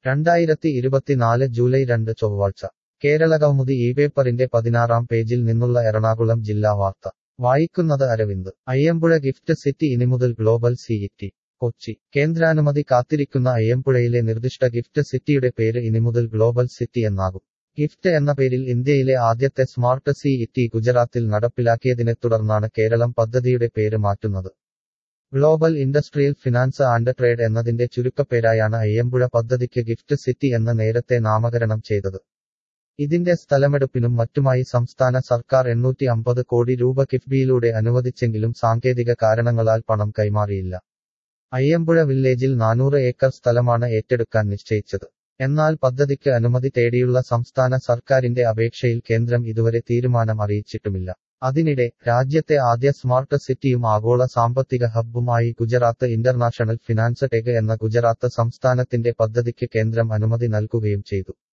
രണ്ടായിരത്തി ഇരുപത്തിനാല് ജൂലൈ രണ്ട് ചൊവ്വാഴ്ച കേരളകൗമുദി ഈ പേപ്പറിന്റെ പതിനാറാം പേജിൽ നിന്നുള്ള എറണാകുളം ജില്ലാ വാർത്ത വായിക്കുന്നത് അരവിന്ദ് അയ്യമ്പുഴ ഗിഫ്റ്റ് സിറ്റി ഇനിമുതൽ ഗ്ലോബൽ സിഇറ്റി കൊച്ചി കേന്ദ്രാനുമതി കാത്തിരിക്കുന്ന അയ്യമ്പുഴയിലെ നിർദ്ദിഷ്ട ഗിഫ്റ്റ് സിറ്റിയുടെ പേര് ഇനിമുതൽ ഗ്ലോബൽ സിറ്റി എന്നാകും ഗിഫ്റ്റ് എന്ന പേരിൽ ഇന്ത്യയിലെ ആദ്യത്തെ സ്മാർട്ട് സിഇറ്റി ഗുജറാത്തിൽ നടപ്പിലാക്കിയതിനെ തുടർന്നാണ് കേരളം പദ്ധതിയുടെ പേര് മാറ്റുന്നത് global industrial finance and trade എന്നതിന്റെ ചുരുക്കപ്പേരായാണ് അയ്യമ്പുഴ പദ്ധതിക്ക് ഗിഫ്റ്റ് സിറ്റി എന്ന് നേരത്തെ നാമകരണം ചെയ്തത് ഇതിന്റെ സ്ഥലമെടുപ്പിനും മറ്റുമായി സംസ്ഥാന സർക്കാർ എണ്ണൂറ്റി അമ്പത് കോടി രൂപ കിഫ്ബിയിലൂടെ അനുവദിച്ചെങ്കിലും സാങ്കേതിക കാരണങ്ങളാൽ പണം കൈമാറിയില്ല അയ്യമ്പുഴ വില്ലേജിൽ നാനൂറ് ഏക്കർ സ്ഥലമാണ് ഏറ്റെടുക്കാൻ നിശ്ചയിച്ചത് എന്നാൽ പദ്ധതിക്ക് അനുമതി തേടിയുള്ള സംസ്ഥാന സർക്കാരിന്റെ അപേക്ഷയിൽ കേന്ദ്രം ഇതുവരെ തീരുമാനം അറിയിച്ചിട്ടുമില്ല അതിനിടെ രാജ്യത്തെ ആദ്യ സ്മാർട്ട് സിറ്റിയും ആഗോള സാമ്പത്തിക ഹബ്ബുമായി ഗുജറാത്ത് ഇന്റർനാഷണൽ ഫിനാൻസ് ടെക് എന്ന ഗുജറാത്ത് സംസ്ഥാനത്തിന്റെ പദ്ധതിക്ക് കേന്ദ്രം അനുമതി നൽകുകയും ചെയ്തു